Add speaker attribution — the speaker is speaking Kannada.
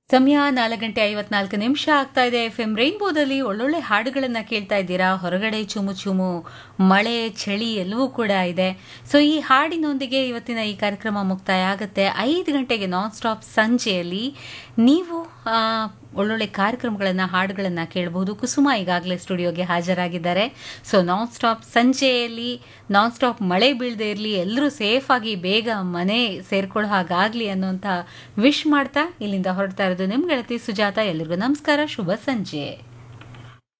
Speaker 1: ಸಮಯ ನಾಲ್ಕು ಗಂಟೆ ಐವತ್ನಾಲ್ಕು ನಿಮಿಷ ಆಗ್ತಾ ಇದೆ ಎಫ್ ಎಂ ರೈನ್ಬೋದಲ್ಲಿ ಒಳ್ಳೊಳ್ಳೆ ಹಾಡುಗಳನ್ನ ಕೇಳ್ತಾ ಇದ್ದೀರಾ ಹೊರಗಡೆ ಚುಮು ಚುಮು ಮಳೆ ಚಳಿ ಎಲ್ಲವೂ ಕೂಡ ಇದೆ ಸೊ ಈ ಹಾಡಿನೊಂದಿಗೆ ಇವತ್ತಿನ ಈ ಕಾರ್ಯಕ್ರಮ ಮುಕ್ತಾಯ ಆಗುತ್ತೆ ಐದು ಗಂಟೆಗೆ ನಾನ್ ಸ್ಟಾಪ್ ಸಂಜೆಯಲ್ಲಿ ನೀವು ಆ, ಒಳ್ಳೊಳ್ಳೆ ಕಾರ್ಯಕ್ರಮಗಳನ್ನ ಹಾಡುಗಳನ್ನ ಕೇಳಬಹುದು ಕುಸುಮ ಈಗಾಗಲೇ ಸ್ಟುಡಿಯೋಗೆ ಹಾಜರಾಗಿದ್ದಾರೆ ಸೊ ನಾನ್ ಸ್ಟಾಪ್ ಸಂಜೆಯಲ್ಲಿ ನಾನ್ ಸ್ಟಾಪ್ ಮಳೆ ಬೀಳದೆ ಇರಲಿ ಎಲ್ಲರೂ ಸೇಫ್ ಆಗಿ ಬೇಗ ಮನೆ ಸೇರ್ಕೊಳ್ಳೋ ಹಾಗಾಗ್ಲಿ ಅನ್ನುವಂಥ ವಿಶ್ ಮಾಡ್ತಾ ಇಲ್ಲಿಂದ ಹೊರಡ್ತಾ ಇರೋದು ನಿಮ್ ಗೆಳತಿ ಸುಜಾತ ಎಲ್ರಿಗೂ ನಮಸ್ಕಾರ ಶುಭ ಸಂಜೆ